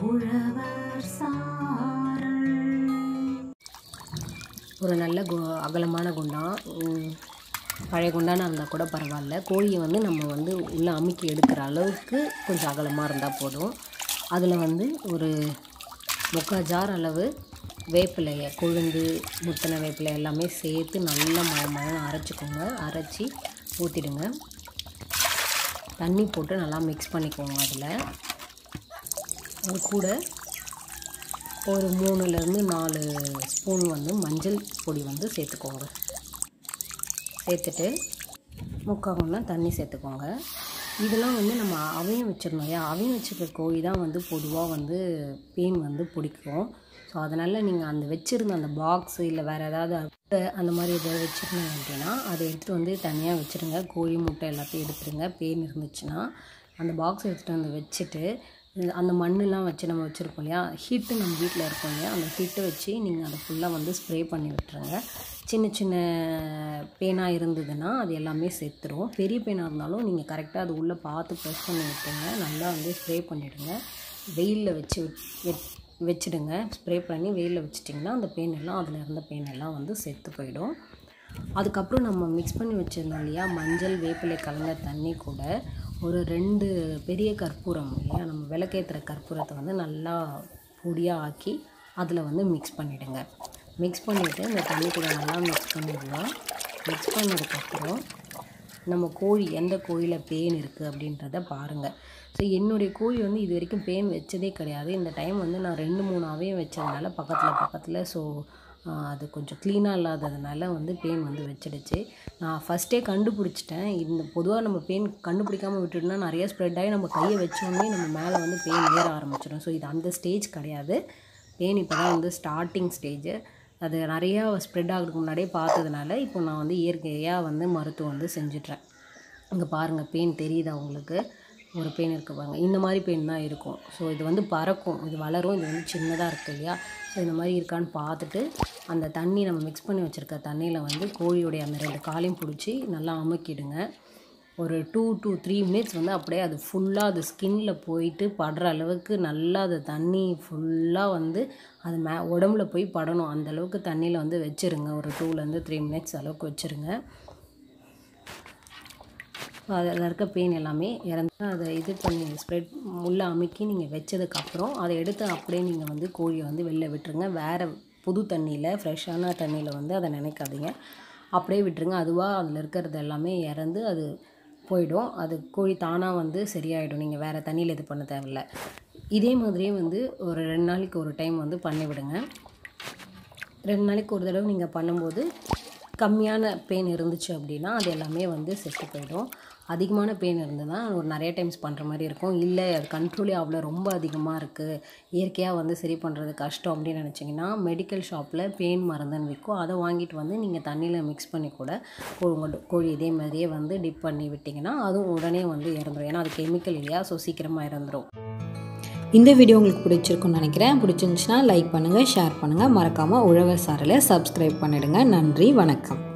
உழவர் சாரல் ஒரு நல்ல கு அகலமான குண்டான் உம், பழைய குண்டான இருந்தால் கூட பரவாயில்ல கோழியை வந்து நம்ம வந்து உள்ளே அமுக்கி எடுக்கிற அளவுக்கு கொஞ்சம் அகலமாக இருந்தால் போதும் அதில் வந்து ஒரு முக்கால் ஜார் அளவு வேப்பிலையை கொழுந்து முத்தின வேப்பிலை எல்லாமே சேர்த்து நல்லா மழை மழை அரைச்சிக்கோங்க அரைச்சி ஊற்றிடுங்க தண்ணி போட்டு நல்லா மிக்ஸ் பண்ணிக்கோங்க அதில் அது கூட ஒரு மூணுலேருந்து நாலு ஸ்பூன் வந்து மஞ்சள் பொடி வந்து சேர்த்துக்கோங்க சேர்த்துட்டு முக்கால் குண்டான் தண்ணி சேர்த்துக்கோங்க இதெல்லாம் வந்து நம்ம அவையும் வச்சிடணும் இல்லையா அவையும் வச்சுருக்க கோழி தான் வந்து பொதுவாக வந்து பெயின் வந்து பிடிக்கும் ஸோ அதனால் நீங்கள் அந்த வச்சுருந்த அந்த பாக்ஸு இல்லை வேறு ஏதாவது அட்டை அந்த மாதிரி எதாவது வச்சுருந்தீங்க அப்படின்னா அதை எடுத்துகிட்டு வந்து தனியாக வச்சுருங்க கோழி முட்டை எல்லாத்தையும் எடுத்துருங்க பெயின் இருந்துச்சுன்னா அந்த பாக்ஸ் எடுத்துகிட்டு வந்து வச்சுட்டு இந்த- அந்த மண்ணெலாம் வச்சு நம்ம வச்சுருப்போம் இல்லையா ஹீட்டு நம்ம வீட்டில் இருக்கோம் இல்லையா அந்த ஹீட்டை வச்சு நீங்கள் அதை ஃபுல்லாக வந்து ஸ்ப்ரே பண்ணி விட்டுருங்க சின்ன சின்ன பேனாக இருந்ததுன்னா அது எல்லாமே செத்துரும் பெரிய பேனாக இருந்தாலும் நீங்கள் கரெக்டாக அது உள்ளே பார்த்து ப்ரெஸ் பண்ணி விட்டுருங்க நல்லா வந்து ஸ்ப்ரே பண்ணிவிடுங்க வெயிலில் வச்சு விட்- வெட்- வச்சிடுங்க ஸ்ப்ரே பண்ணி வெயிலில் வச்சிட்டிங்கன்னா அந்த பெயின் எல்லாம் அதில் இருந்த பெயின் எல்லாம் வந்து செத்து போயிடும் அதுக்கப்புறம் நம்ம மிக்ஸ் பண்ணி வச்சுருந்தோம் இல்லையா மஞ்சள் வேப்பிலை கலந்த தண்ணி கூட ஒரு ரெண்டு பெரிய கற்பூரம் இல்லையா நம்ம விளக்கேற்றுற கற்பூரத்தை வந்து நல்லா பொடியாக ஆக்கி அதில் வந்து மிக்ஸ் பண்ணிவிடுங்க மிக்ஸ் பண்ணிவிட்டு இந்த தண்ணி கூட நல்லா மிக்ஸ் பண்ணிடலாம் மிக்ஸ் பண்ணதுக்கப்புறம் நம்ம கோழி எந்த கோழியில் பேன் இருக்குது அப்படின்றத பாருங்கள் ஸோ என்னுடைய கோழி வந்து இது வரைக்கும் பேன் வச்சதே கிடையாது இந்த டைம் வந்து நான் ரெண்டு மூணாவே வச்சதுனால பக்கத்தில் பக்கத்தில் ஸோ அது கொஞ்சம் க்ளீனாக இல்லாததுனால வந்து பெயின் வந்து வச்சிடுச்சு நான் ஃபஸ்ட்டே கண்டுபிடிச்சிட்டேன் இந்த பொதுவாக நம்ம பெயின் கண்டுபிடிக்காமல் விட்டுட்டோம்னா நிறைய ஸ்ப்ரெட் ஆகி நம்ம கையை வச்சோடனே நம்ம மேலே வந்து பெயின் ஏற ஆரம்பிச்சிடும் ஸோ இது அந்த ஸ்டேஜ் கிடையாது பெயின் இப்போ தான் வந்து ஸ்டார்டிங் ஸ்டேஜு அது நிறையா ஸ்ப்ரெட் ஆகிறதுக்கு முன்னாடியே பார்த்ததுனால இப்போ நான் வந்து இயற்கையாக வந்து மருத்துவம் வந்து செஞ்சிட்றேன் இங்கே பாருங்கள் பெயின் தெரியுதா உங்களுக்கு ஒரு பெயின் இருக்குது பாருங்க இந்த மாதிரி பெயின் தான் இருக்கும் ஸோ இது வந்து பறக்கும் இது வளரும் இது வந்து சின்னதாக இருக்குது இல்லையா ஸோ இந்த மாதிரி இருக்கான்னு பார்த்துட்டு அந்த தண்ணி நம்ம மிக்ஸ் பண்ணி வச்சுருக்க தண்ணியில் வந்து கோழியோடைய அந்த ரெண்டு காலையும் பிடிச்சி நல்லா அமுக்கிடுங்க ஒரு டூ to த்ரீ மினிட்ஸ் வந்து அப்படியே அது ஃபுல்லாக அது ஸ்கின்ல போயிட்டு படுற அளவுக்கு நல்லா அது தண்ணி ஃபுல்லாக வந்து அது மே உடம்புல போய் படணும் அந்த அளவுக்கு தண்ணியில் வந்து வச்சுருங்க ஒரு டூலேருந்து த்ரீ மினிட்ஸ் அளவுக்கு வச்சுருங்க அதில் இருக்க பெயின் எல்லாமே இறந்து அதை இது பண்ணி ஸ்ப்ரெட் உள்ளே அமுக்கி நீங்கள் வச்சதுக்கப்புறம் அதை எடுத்து அப்படியே நீங்கள் வந்து கோழியை வந்து வெளில விட்டுருங்க வேறு புது தண்ணியில் ஃப்ரெஷ்ஷான தண்ணியில் வந்து அதை நினைக்காதீங்க அப்படியே விட்டுருங்க அதுவாக அதில் இருக்கிறது எல்லாமே இறந்து அது போயிடும் அது கோழி தானாக வந்து சரியாயிடும் நீங்கள் வேறு தண்ணியில் இது பண்ண தேவையில்ல இதே மாதிரியே வந்து ஒரு ரெண்டு நாளைக்கு ஒரு டைம் வந்து பண்ணி விடுங்க ரெண்டு நாளைக்கு ஒரு தடவை நீங்கள் பண்ணும்போது கம்மியான பெயின் இருந்துச்சு அப்படின்னா அது எல்லாமே வந்து செத்து போயிடும் அதிகமான பெயின் இருந்ததுன்னா ஒரு நிறைய டைம்ஸ் பண்ணுற மாதிரி இருக்கும் இல்லை அது கண்ட்ரோலே அவ்வளோ ரொம்ப அதிகமாக இருக்குது இயற்கையாக வந்து சரி பண்ணுறது கஷ்டம் அப்படின்னு நினச்சிங்கன்னா மெடிக்கல் ஷாப்பில் பெயின் மருந்துன்னு விற்கும் அதை வாங்கிட்டு வந்து நீங்கள் தண்ணியில் மிக்ஸ் பண்ணி கூட கோ- உங்க கோழி இதே மாதிரியே வந்து டிப் பண்ணி விட்டிங்கன்னா அதுவும் உடனே வந்து இறந்துடும் ஏன்னா அது கெமிக்கல் இல்லையா ஸோ சீக்கிரமாக இறந்துடும் இந்த வீடியோ உங்களுக்கு பிடிச்சிருக்குன்னு நினைக்கிறேன் பிடிச்சிருந்துச்சுன்னா லைக் பண்ணுங்கள் ஷேர் பண்ணுங்கள் மறக்காமல் உழவர் சாரலை சப்ஸ்கிரைப் பண்ணிடுங்க நன்றி வணக்கம்